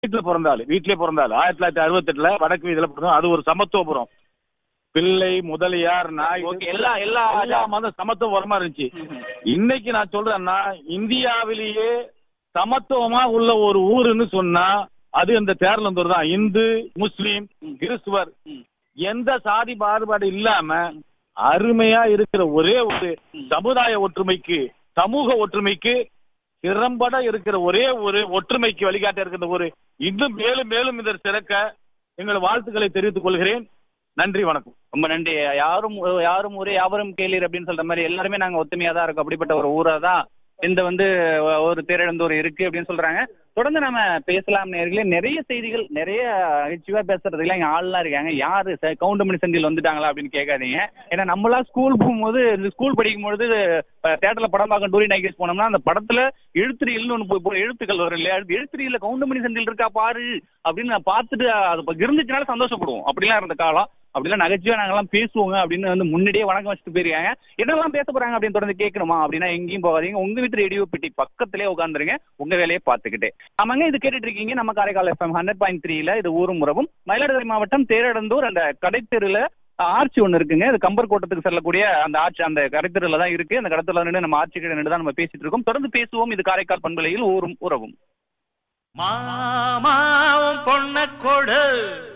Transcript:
வீட்டுல பிறந்தாள் வீட்டிலே பிறந்தாள் ஆயிரத்தி தொள்ளாயிரத்தி அறுபத்தெட்டுல வடக்கு வீதியில பிறந்தோம் அது ஒரு சமத்துவபுரம் பிள்ளை முதலியார் நாய் ஓகே எல்லா எல்லா எல்லா மதம் சமத்துவபுரமா இருந்துச்சு இன்னைக்கு நான் சொல்றேன்னா இந்தியாவிலேயே சமத்துவமா உள்ள ஒரு ஊருன்னு சொன்னா அது இந்த தேர்லந்தூர் தான் இந்து முஸ்லீம் கிறிஸ்துவர் எந்த சாதி பாகுபாடு இல்லாம அருமையா இருக்கிற ஒரே ஒரு சமுதாய ஒற்றுமைக்கு சமூக ஒற்றுமைக்கு திறம்பட இருக்கிற ஒரே ஒரு ஒற்றுமைக்கு வழிகாட்ட இருக்கிற ஒரு இன்னும் மேலும் மேலும் இந்த சிறக்க எங்கள் வாழ்த்துக்களை தெரிவித்துக் கொள்கிறேன் நன்றி வணக்கம் ரொம்ப நன்றி யாரும் யாரும் ஊரே யாவரும் கேளீர் அப்படின்னு சொல்ற மாதிரி எல்லாருமே நாங்க ஒத்துமையா தான் இருக்கோம் அப்படிப்பட்ட ஒரு ஊரா தான் இந்த வந்து ஒரு தேரிழந்தூர் இருக்கு அப்படின்னு சொல்றாங்க தொடர்ந்து நம்ம பேசலாம் நேர்களே நிறைய செய்திகள் நிறைய நகைச்சுவா பேசுறதுக்குலாம் இங்க ஆள்லாம் இருக்காங்க யாரு ச- கவுண்டமணி செந்தில் வந்துட்டாங்களா அப்படின்னு கேட்காதீங்க ஏன்னா நம்மளா ஸ்கூல் போகும்போது ஸ்கூல் படிக்கும் பொழுது தேட்டர்ல படம் பார்க்க டூரி நைகேஸ் போனோம்னா அந்த படத்துல எழுத்துறியல்னு ஒன்று போய் போய் எழுத்துக்கள் வரும் இல்லையா அது எழுத்துறியில கவுண்டமணி செந்தில் இருக்கா பாரு அப்படின்னு நான் பார்த்துட்டு அது இப்ப இருந்துச்சுனால சந்தோஷப்படுவோம் அப்படிலாம் இருந்த காலம் அப்படிலாம் நகைச்சுவா நாங்கெல்லாம் பேசுவோங்க அப்படின்னு வந்து முன்னாடியே வணக்கம் வச்சுட்டு போயிருக்காங்க என்னெல்லாம் பேச போறாங்க அப்படின்னு தொடர்ந்து கேட்கணுமா அப்படின்னா எங்கேயும் போகாதீங்க உங்க வீட்டு ரேடியோ பெட்டி பக்கத்திலே உட்காந்துருங்க உங்க வேலையை பார்த்துக்கிட்டே ஆமாங்க இது கேட்டுட்டு இருக்கீங்க நம்ம காரைக்கால் எஃப்எம் ஹண்ட்ரட் பாயிண்ட் த்ரீல இது ஊரும் உறவும் மயிலாடுதுறை மாவட்டம் தேரடந்தூர் அந்த கடைத்தெருல ஆர்ச்சி ஒன்று இருக்குங்க அது கம்பர் கோட்டத்துக்கு செல்லக்கூடிய அந்த ஆர்ச்சி அந்த கடைத்தெருல தான் இருக்கு அந்த கடத்துல நின்று நம்ம ஆர்ச்சி கிட்ட நின்று தான் நம்ம பேசிட்டு இருக்கோம் தொடர்ந்து பேசுவோம் இது காரைக்கால் பண்பலையில் ஊரும் உறவும் மாமாவும் பொண்ண கொடு